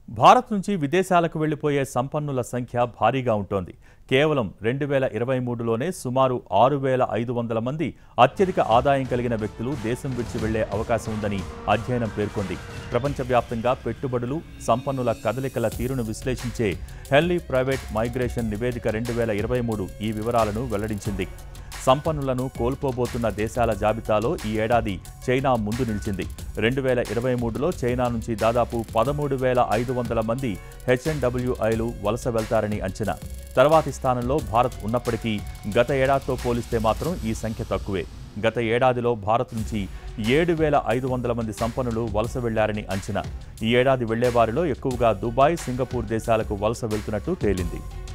భారత్ నుంచి విదేశాలకు వెళ్లిపోయే సంపన్నుల సంఖ్య భారీగా ఉంటోంది కేవలం రెండు వేల ఇరవై మూడులోనే సుమారు ఆరు వేల ఐదు వందల మంది అత్యధిక ఆదాయం కలిగిన వ్యక్తులు దేశం విడిచి వెళ్లే అవకాశం ఉందని అధ్యయనం పేర్కొంది ప్రపంచవ్యాప్తంగా పెట్టుబడులు సంపన్నుల కదలికల తీరును విశ్లేషించే హెల్లీ ప్రైవేట్ మైగ్రేషన్ నివేదిక రెండు వేల ఇరవై మూడు ఈ వివరాలను వెల్లడించింది సంపన్నులను కోల్పోబోతున్న దేశాల జాబితాలో ఈ ఏడాది చైనా ముందు నిలిచింది రెండు వేల ఇరవై మూడులో చైనా నుంచి దాదాపు పదమూడు వేల ఐదు వందల మంది హెచ్ఎన్డబ్ల్యూఐలు వలస వెళ్తారని అంచనా తర్వాతి స్థానంలో భారత్ ఉన్నప్పటికీ గత ఏడాదితో పోలిస్తే మాత్రం ఈ సంఖ్య తక్కువే గత ఏడాదిలో భారత్ నుంచి ఏడు వేల ఐదు వందల మంది సంపన్నులు వలస వెళ్లారని అంచనా ఈ ఏడాది వెళ్లేవారిలో ఎక్కువగా దుబాయ్ సింగపూర్ దేశాలకు వలస వెళ్తున్నట్టు తేలింది